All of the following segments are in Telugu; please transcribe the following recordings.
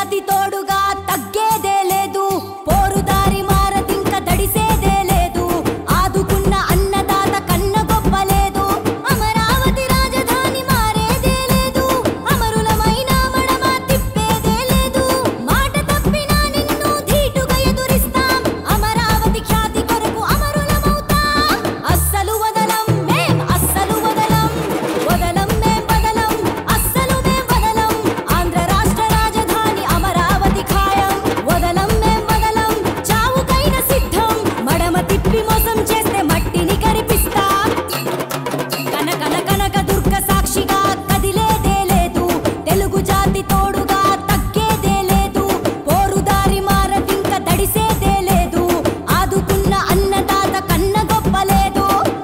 జాతి తోడుగా తగ్గేదే లేదు పోరుదారి మారదింక తడిసేదే లేదు ఆదుకున్న అన్నదాత కన్న గొప్ప లేదు అమరావతి రాజధాని మారేదే లేదు అమరులమైన మడమ తిప్పేదే లేదు మాట తప్పినా నిన్ను ధీటుగా ఎదురిస్తాం అమరావతి ఖ్యాతి కొరకు అమరులమవుతాం అస్సలు వదలం మేం అస్సలు వదలం వదలం మేం బదలం అస్సలు మేం బదలం ఆంధ్ర రాష్ట్ర రాజధాని అమరావతి ఖాయం వదలం మేం బదలం చావుకైన సిద్ధం మడమ తిప్పి మోసం చేస్తే మట్టిని కరిపిస్తాం కనకన కనక దుర్గ సాక్షిగా కదిలేదే లేదు తెలుగు జాతి తోడుగా తగ్గేదే లేదు పోరుదారి మారదింక తడిసేదే లేదు ఆదుకున్న అన్నదాత కన్న గొప్ప లేదు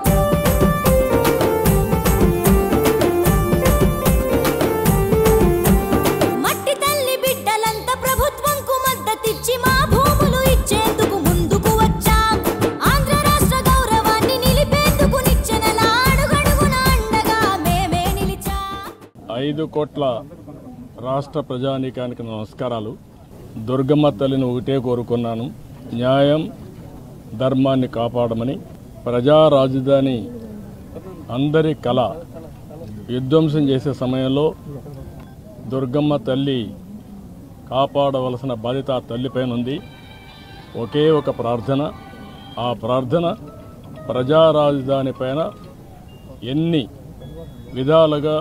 మట్టి తల్లి బిడ్డలంతా ప్రభుత్వంకు మద్దతిచ్చి మా భూములు ఇచ్చేందుకు ముందుకు వచ్చాం ఆంధ్ర రాష్ట్ర గౌరవాన్ని నిలిపేందుకు నిచ్చెనల అడుగడుగున అండగా మేమే నిలిచాం ఐదు కోట్ల రాష్ట్ర ప్రజానీకానికి నమస్కారాలు దుర్గమ్మ తల్లిని ఒకటే కోరుకున్నాను న్యాయం ధర్మాన్ని కాపాడమని ప్రజా రాజధాని అందరి కళ విధ్వంసం చేసే సమయంలో దుర్గమ్మ తల్లి కాపాడవలసిన బాధ్యత ఆ తల్లిపైన ఉంది ఒకే ఒక ప్రార్థన ఆ ప్రార్థన ప్రజా రాజధాని పైన ఎన్ని విధాలుగా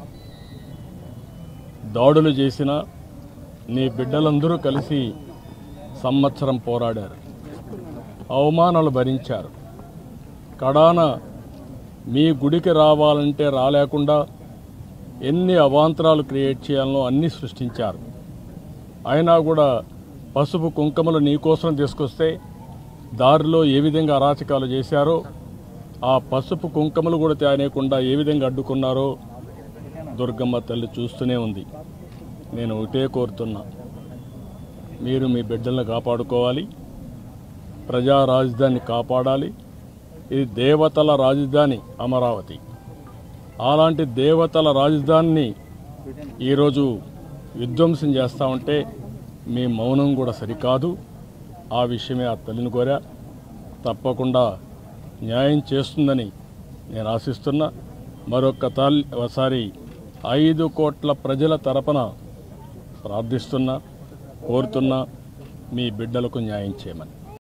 దాడులు చేసిన నీ బిడ్డలందరూ కలిసి సంవత్సరం పోరాడారు అవమానాలు భరించారు కడాన మీ గుడికి రావాలంటే రాలేకుండా ఎన్ని అవాంతరాలు క్రియేట్ చేయాలనో అన్నీ సృష్టించారు అయినా కూడా పసుపు కుంకుమలు నీకోసం తీసుకొస్తే దారిలో ఏ విధంగా అరాచకాలు చేశారో ఆ పసుపు కుంకుమలు కూడా తేనేయకుండా ఏ విధంగా అడ్డుకున్నారో దుర్గమ్మ తల్లి చూస్తూనే ఉంది నేను ఒకటే కోరుతున్నా మీరు మీ బిడ్డలను కాపాడుకోవాలి ప్రజా రాజధాని కాపాడాలి ఇది దేవతల రాజధాని అమరావతి అలాంటి దేవతల రాజధానిని ఈరోజు విధ్వంసం చేస్తూ ఉంటే మీ మౌనం కూడా సరికాదు ఆ విషయమే ఆ తల్లిని కోరా తప్పకుండా న్యాయం చేస్తుందని నేను ఆశిస్తున్నా మరొక తల్లి ఒకసారి ఐదు కోట్ల ప్రజల తరపున ప్రార్థిస్తున్నా కోరుతున్నా మీ బిడ్డలకు న్యాయం చేయమని